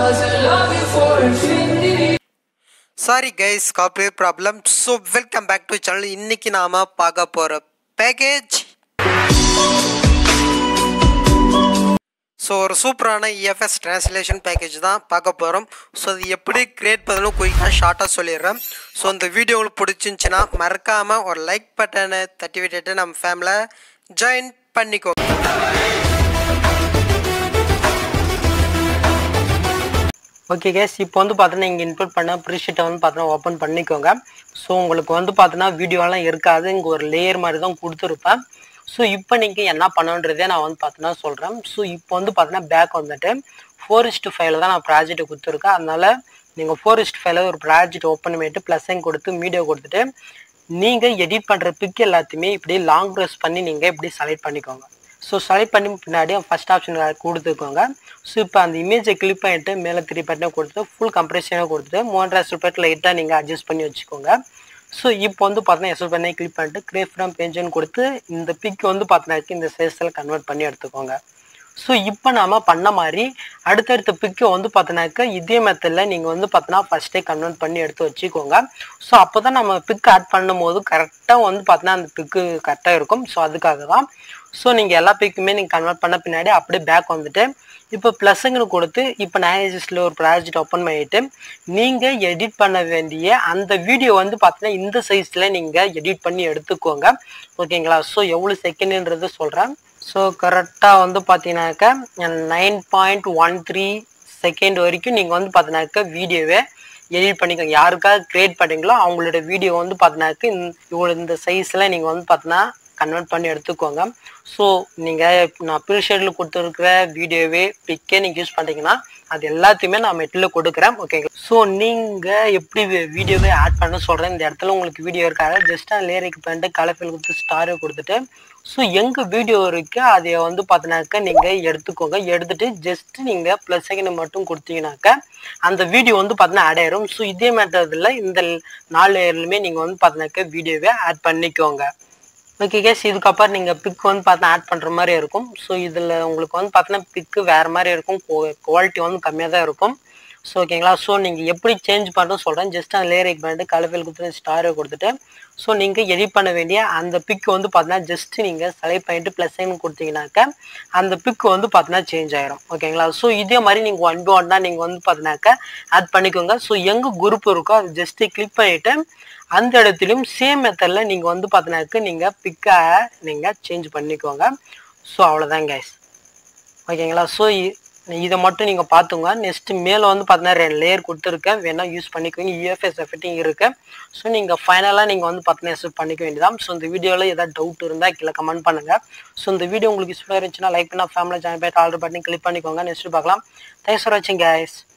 Cause I love you for infinity. Sorry guys copy problem so welcome back to channel இன்னைக்கு நாம பார்க்க போகிற package so ஒரு சூப்பரான இஎஃப்எஸ் ட்ரான்ஸ்லேஷன் பேக்கேஜ் தான் பார்க்க போகிறோம் ஸோ அது எப்படி கிரியேட் பண்ணணும் குயிக்காக ஷார்ட்டாக சொல்லிடுறேன் ஸோ இந்த வீடியோ உங்களுக்கு பிடிச்சிருந்துச்சின்னா மறக்காமல் ஒரு லைக் பட்டனை தட்டி விட்டுட்டு நம்ம ஃபேமிலியில் ஜாயின் பண்ணிக்கோ ஓகே கேஸ் இப்போ வந்து பார்த்தீங்கன்னா இங்கே இன்புட் பண்ண ப்ரீஷீட்டை வந்து பார்த்தீங்கன்னா ஓப்பன் பண்ணிக்கோங்க ஸோ உங்களுக்கு வந்து பார்த்தீங்கன்னா வீடியோலாம் இருக்காது இங்கே ஒரு லேயர் மாதிரி தான் கொடுத்துருப்பேன் ஸோ இப்போ நீங்கள் என்ன பண்ணணுன்றதே நான் வந்து பார்த்தீங்கன்னா சொல்கிறேன் ஸோ இப்போ வந்து பார்த்தீங்கன்னா பேக் வந்துட்டு ஃபோர் இஸ்ட் ஃபைவ்ல தான் நான் ப்ராஜெக்ட் கொடுத்துருக்கேன் அதனால நீங்கள் ஃபோர் இஸ்ட் ஃபைவ்ல ஒரு ப்ராஜெக்ட் ஓப்பன் பண்ணிட்டு ப்ளஸ்ஸையும் கொடுத்து மீடியோ கொடுத்துட்டு நீங்கள் எடிட் பண்ணுற பிக் எல்லாத்தையுமே இப்படி லாங் ப்ரெஸ் பண்ணி நீங்கள் இப்படி செலக்ட் பண்ணிக்கோங்க ஸோ செலக்ட் பண்ணி பின்னாடி ஃபஸ்ட் ஆப்ஷன் கொடுத்துக்கோங்க ஸோ இப்போ அந்த இமேஜை கிளிக் பண்ணிட்டு மேலே த்ரீ பட்டனை கொடுத்துட்டு ஃபுல் கம்ப்ரெஷனாக கொடுத்துட்டு மூன்றரை ஸ்டெப் லைட்டாக நீங்கள் அட்ஜஸ்ட் பண்ணி வச்சுக்கோங்க ஸோ இப்போ வந்து பார்த்தீங்கன்னா எஸ்எல் பண்ணி கிளிக் பண்ணிட்டு கிரேப் ஃப்ரம் பேஜ்னு கொடுத்து இந்த பிக் வந்து பார்த்தீங்கன்னா இந்த சைஸில் கன்வெர்ட் பண்ணி எடுத்துக்கோங்க ஸோ இப்போ நாம பண்ண மாதிரி அடுத்தடுத்த பிக்கை வந்து பார்த்தீங்கன்னாக்கா இதே மெத்தடில் நீங்கள் வந்து பார்த்தீங்கன்னா ஃபஸ்ட்டே கன்வெர்ட் பண்ணி எடுத்து வச்சுக்கோங்க ஸோ அப்போ தான் நம்ம பிக் ஆட் பண்ணும்போது கரெக்டாக வந்து பார்த்தீங்கன்னா அந்த பிக்கு கரெக்டாக இருக்கும் ஸோ அதுக்காக தான் ஸோ நீங்கள் எல்லா பிக்குமே நீங்கள் கன்வெர்ட் பண்ண பின்னாடி அப்படியே பேக் வந்துட்டு இப்போ ப்ளஸ்ஸுங்கன்னு கொடுத்து இப்போ நயனஜிஸில் ஒரு ப்ராஜெக்ட் ஓப்பன் பண்ணிட்டு நீங்கள் எடிட் பண்ண வேண்டிய அந்த வீடியோ வந்து பார்த்தீங்கன்னா இந்த சைஸில் நீங்கள் எடிட் பண்ணி எடுத்துக்கோங்க ஓகேங்களா ஸோ எவ்வளோ செகண்டுன்றது சொல்கிறேன் ஸோ கரெக்டாக வந்து பார்த்தீங்கன்னாக்கா nine point one three second வரைக்கும் நீங்கள் வந்து பார்த்தீங்கன்னாக்கா வீடியோவை எடிட் பண்ணிக்கோங்க யாருக்காக க்ரியேட் பண்ணீங்களோ அவங்களோட வீடியோ வந்து பார்த்தீங்கன்னாக்கா இவ்வளோ இந்த சைஸில் நீங்கள் வந்து பார்த்தீங்கன்னா கன்வெர்ட் பண்ணி எடுத்துக்கோங்க ஸோ நீங்கள் நான் ப்ரீஷேடில் கொடுத்துருக்கிற வீடியோவே பிக்கே நீங்கள் யூஸ் பண்ணுறீங்கன்னா அது எல்லாத்தையுமே நான் மெட்டில் கொடுக்குறேன் ஓகேங்களா ஸோ நீங்கள் எப்படி வீடியோவே ஆட் பண்ண சொல்கிறேன் இந்த இடத்துல உங்களுக்கு வீடியோ இருக்காது ஜஸ்ட் லேரிக்கு பண்ணிட்டு கலஃபில் கொடுத்து ஸ்டாரை கொடுத்துட்டு ஸோ எங்கே வீடியோ இருக்கு அதை வந்து பார்த்தீங்கன்னாக்கா நீங்கள் எடுத்துக்கோங்க எடுத்துட்டு ஜஸ்ட் நீங்கள் ப்ளஸ் செகண்ட் மட்டும் கொடுத்தீங்கன்னாக்கா அந்த வீடியோ வந்து பார்த்தீங்கன்னா ஆட் ஆயிரும் ஸோ இதே மெத்தடில் இந்த நாலு லேயர்லையுமே நீங்கள் வந்து பார்த்தீங்கன்னாக்கா வீடியோவே ஆட் பண்ணிக்கோங்க ஓகே கேஸ் இதுக்கப்புறம் நீங்கள் பிக் வந்து பார்த்தா ஆட் பண்ணுற மாதிரி இருக்கும் ஸோ இதில் உங்களுக்கு வந்து பார்த்தீங்கன்னா பிக்கு வேறு மாதிரி இருக்கும் குவாலிட்டி வந்து கம்மியாக தான் இருக்கும் ஸோ ஓகேங்களா ஸோ நீங்கள் எப்படி சேஞ்ச் பண்ணுறோம் சொல்கிறேன் ஜஸ்ட் அந்த லேயர் பண்ணிட்டு கலஃபில் கொடுத்துட்டு ஸ்டாரை கொடுத்துட்டு ஸோ நீங்கள் எடிட் பண்ண வேண்டிய அந்த பிக் வந்து பார்த்தீங்கன்னா ஜஸ்ட் நீங்கள் செலக்ட் பண்ணிட்டு ப்ளஸ் சைன் கொடுத்தீங்கன்னாக்கா அந்த பிக் வந்து பார்த்தீங்கன்னா சேஞ்ச் ஆயிரும் ஓகேங்களா ஸோ இதே மாதிரி நீங்கள் ஒன் பை ஒன் தான் நீங்கள் வந்து பார்த்தீங்கன்னாக்கா ஆட் பண்ணிக்கோங்க ஸோ எங்கே குரூப் இருக்கோ அது ஜஸ்ட்டு கிளிக் பண்ணிவிட்டு அந்த இடத்துலையும் சேம் மெத்தடில் நீங்கள் வந்து பார்த்தீங்கன்னாக்கா நீங்கள் பிக்கை நீங்கள் சேஞ்ச் பண்ணிக்கோங்க ஸோ அவ்வளோதான் கைஸ் ஓகேங்களா ஸோ இதை மட்டும் நீங்கள் பார்த்துங்க நெக்ஸ்ட் மேலே வந்து பார்த்தீங்கன்னா ரெண்டு லேயர் கொடுத்துருக்கேன் வேணால் யூஸ் பண்ணிக்கோங்க யூஎஃப்எஸ் எஃபெக்டிங் இருக்கு ஸோ நீங்கள் ஃபைனலாக நீங்கள் வந்து பார்த்தீங்கன்னா எக்ஸப்ட் பண்ணிக்க வேண்டியதான் ஸோ இந்த வீடியோவில் ஏதாவது டவுட் இருந்தால் கீழே கமெண்ட் பண்ணுங்கள் ஸோ இந்த வீடியோ உங்களுக்கு யூஸ்ஃபுல்லாக இருந்துச்சுன்னா லைக் பண்ணால் ஃபேமிலி ஜாயின் பண்ணிட்டு ஆர்டர் பண்ணி கிளிக் பண்ணிக்கோங்க நெக்ஸ்ட் பார்க்கலாம் தேங்க்ஸ் ஃபார் வாட்சிங் கைஸ்